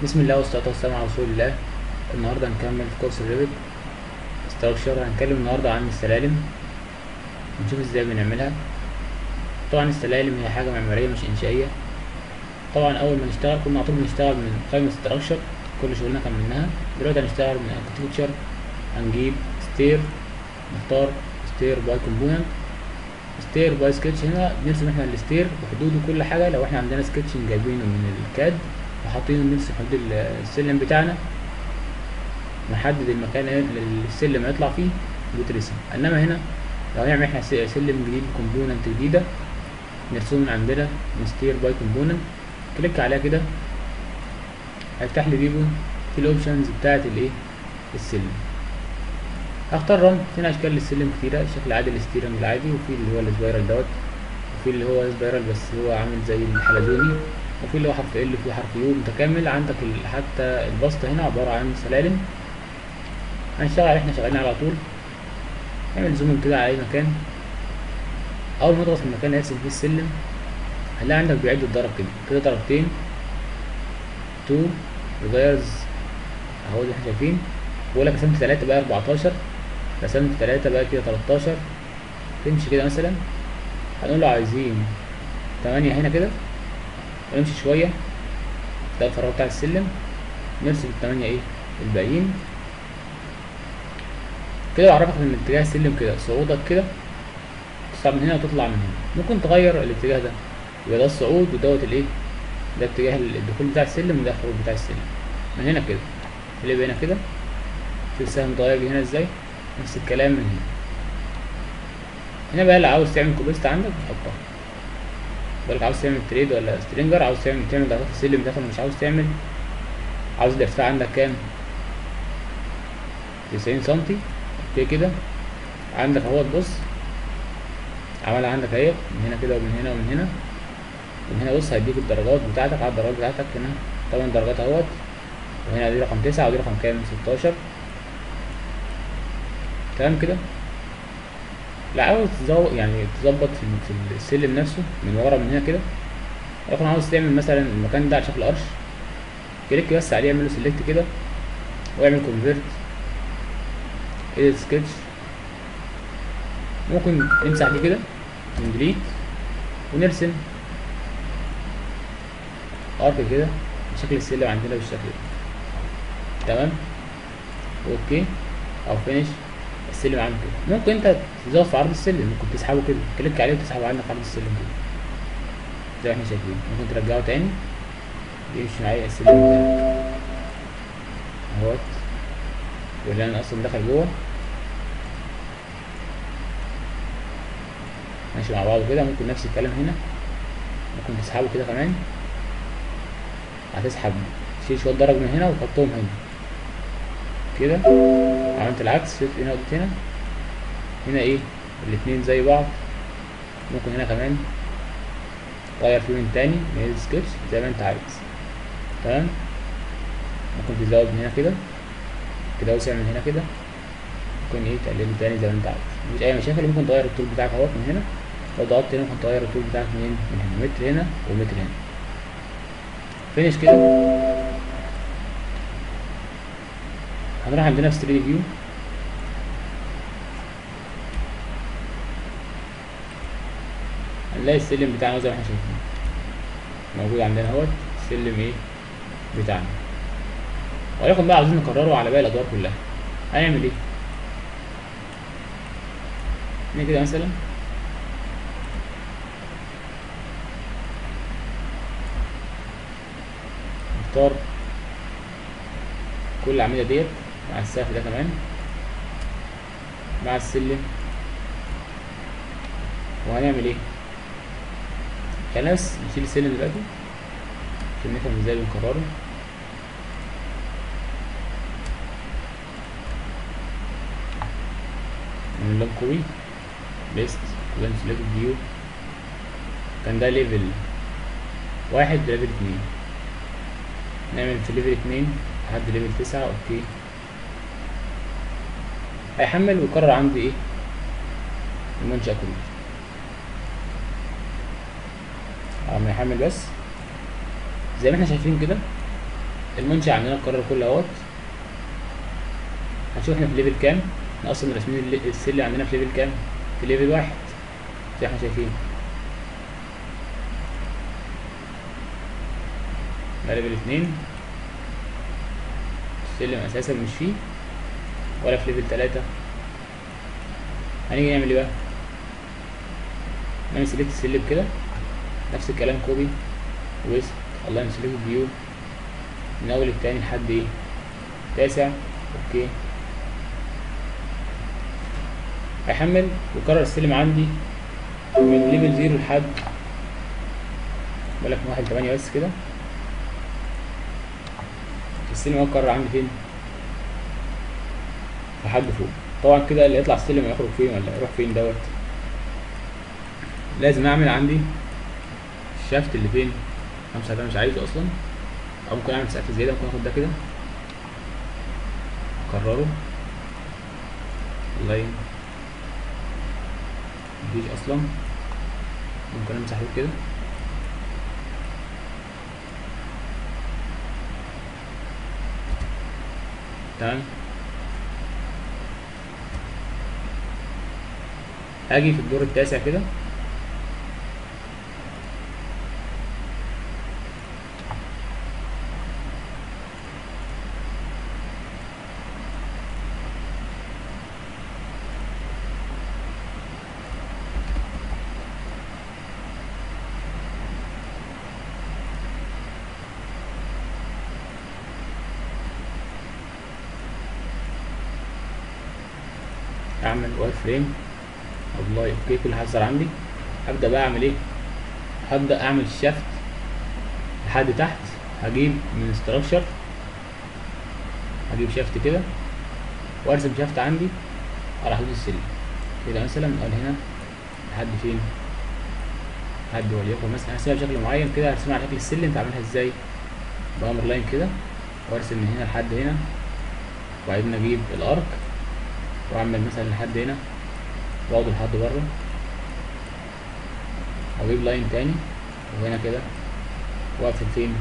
بسم الله والصلاة والسلام على رسول الله النهاردة هنكمل في كورس الريفت ستراكشر هنتكلم النهاردة عن السلالم ونشوف ازاي بنعملها طبعا السلالم هي حاجة معمارية مش إنشائية طبعا أول ما نشتغل كنا على طول بنشتغل من قائمة ستراكشر كل شغلنا كان منها دلوقتي هنشتغل من اركتكتشر هنجيب ستير نختار ستير باي كومبوننت ستير باي سكتش هنا بنرسم احنا الستير بحدود وكل حاجة لو احنا عندنا سكتش جايبينه من الكاد وحاطينه نرسم حدود السلم بتاعنا نحدد المكان اللي السلم هيطلع فيه بيترسم انما هنا لو هنعمل احنا سلم جديد كومبوننت جديدة نرسمه من عندنا من ستير باي كومبوننت كليك عليها كده هيفتح لي فيفو في الاوبشنز بتاعت الايه السلم هختار رمز هنا اشكال للسلم كتيرة الشكل العادي الستيرنج العادي وفي اللي هو السبايرال دوت وفي اللي هو سبايرال بس هو عامل زي الحلزوني وفي اللي هو حرف ال وفي حرف يو متكامل عندك حتى البسط هنا عبارة عن سلالم هنشتغل على احنا شغالين على طول نعمل زوم كده على اي مكان اول ما نضغط في المكان اللي هيرسم فيه السلم هنلاقي عندك بيعد الضرب كده كده ضربتين تو ريفيرز اهو زي ما احنا شايفين بقول لك رسمت تلاتة بقى اربعتاشر رسمت تلاتة بقى كده تلاتاشر تمشي كده مثلا هنقول له عايزين تمانية هنا كده ونمشي شوية ده الفراغ بتاع السلم نرسم التمانية ايه الباقيين كده بعرفك ان اتجاه السلم كده صعودك كده تصعد من هنا وتطلع من هنا ممكن تغير الاتجاه ده يبقى ده الصعود ودوت الايه ده اتجاه الدخول بتاع السلم وده الخروج بتاع السلم من هنا كده اللي هنا كده شوف السهم اتغير هنا ازاي نفس الكلام من هنا هنا بقى اللي عاوز تعمل كوبيست عندك بتحطها بالك عاوز تعمل تريد ولا سترينجر عاوز تعمل تعمل درجات السلم داخل مش عاوز تعمل عاوز الارتفاع عندك كام تسعين سنتي اوكي كده عندك اهوت بص عمل عندك اهي من هنا كده ومن هنا ومن هنا ومن هنا بص هيديك الدرجات بتاعتك على الدرجات بتاعتك هنا تمن درجات اهوت وهنا دي رقم تسعة ودي رقم كام ستاشر تمام كده لا عاوز تزود يعني تظبط في السلم نفسه من ورا من هنا كده لو عاوز تعمل مثلا المكان ده على شكل قرش كليك بس عليه اعمل له سيلكت كده واعمل كونفيرت ايديت سكتش ممكن نمسح دي كده من ديليت ونرسم ارك كده شكل السلم عندنا بالشكل ده تمام اوكي او فينيش السلم عامل كده ممكن انت تزود في عرض السلم ممكن تسحبه كده كليك عليه وتسحبه عندك عرض السلم كده زي ما احنا شايفين ممكن ترجعه تاني يمشي معايا السلم بتاعك اهوت واللي انا اصلا دخل جوه ماشي مع بعض كده ممكن نفس الكلام هنا ممكن تسحبه كده كمان هتسحب تشيل شويه درج من هنا وتحطهم هنا كده عملت العكس شفت هنا وديت هنا هنا ايه الاتنين زي بعض ممكن هنا كمان غير فيه من تاني من السكتش زي ما انت عايز تمام ممكن تزود من هنا كده كده وسع من هنا كده ممكن ايه تقلله تاني زي ما انت عايز مفيش اي مشاكل ممكن تغير الطول بتاعك اهوت من هنا لو ضغطت هنا ممكن تغير الطول بتاعك منين من هنا متر هنا ومتر هنا فينش كده هنروح عندنا في 3 فيو هنلاقي السلم بتاعنا زي ما احنا شايفين موجود عندنا اهوت السلم ايه بتاعنا ولكن بقى عاوزين نكرره على باقي الادوار كلها هنعمل ايه هنا كده مثلا نختار كل العملية ديت مع السقف ده كمان مع السلم وهنعمل ايه خلاص نشيل السلم دلوقتي عشان نفهم ازاي بنكرره من لون كوبي بيست كلين سيلكت فيو كان ده ليفل واحد ليفل اتنين نعمل في ليفل اتنين لحد ليفل تسعة اوكي هيحمل ويكرر عندي ايه المنشأ كله على ما يحمل بس زي ما احنا شايفين كده المنشأ عندنا اتكرر كل اهوت هنشوف احنا في ليفل كام احنا اصلا راسمين الل- السلم عندنا في ليفل كام في ليفل واحد زي ما احنا شايفين ده ليفل اتنين السلم اساسا مش فيه ولا في ليفل تلاتة هنيجي نعمل ايه بقى نعمل سيلكت السلم كده نفس الكلام كوبي ويست الله سيلكت فيو من اول التاني لحد ايه تاسع اوكي هيحمل وكرر السلم عندي من ليفل زيرو لحد بالك من واحد تمانية بس كده السلم هو اتكرر عندي فين لحد فوق طبعا كده اللي يطلع السلم يخرج فين ولا يروح فين دوت لازم اعمل عندي الشافت اللي فين خمسة ده مش عايزه اصلا او ممكن اعمل سقف زيادة ممكن اخد ده كده اكرره لاين مفيش اصلا ممكن امسح دول كده تمام هاجي في الدور التاسع كده اعمل واير فريم ابلاي اوكي كل حاجه صار عندي هبدا بقى اعمل ايه هبدا اعمل شافت لحد تحت هجيب من ستراكشر هجيب شافت كده وارسم شافت عندي على حدود السلم كده مثلا من اول هنا لحد فين لحد وليكن مثلا هرسمها بشكل معين كده هرسمها على شكل السلم تعملها ازاي بامر لاين كده وارسم من هنا لحد هنا وبعدين اجيب الارك واعمل مثلا لحد هنا واخده لحد بره واجيب لاين تاني وهنا كده واقفل فين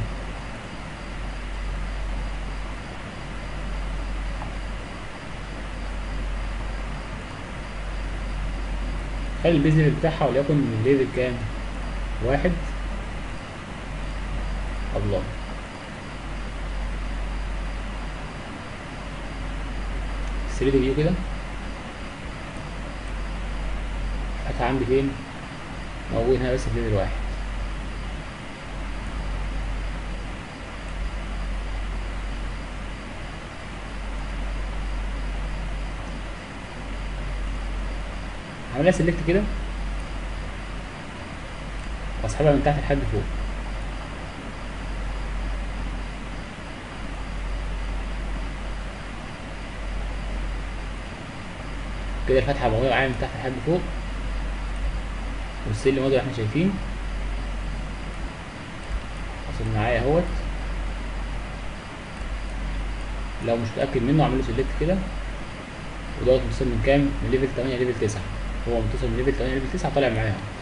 خلي البيز ليفل بتاعها وليكن من ليفل كام واحد الله الثري فيو كده فتح عندي فين موجود هنا بس في ليفل واحد هعملها سيلكت كده واسحبها من تحت لحد فوق كده الفتحة موجودة معايا من تحت لحد فوق والسلم واضح احنا شايفين حصل معايا اهوت لو مش متأكد منه اعمله سيلكت كده ودوت متصل من كام؟ من ليفل 8 ليفل 9 هو متصل من ليفل 8 ليفل 9 طالع معايا اهو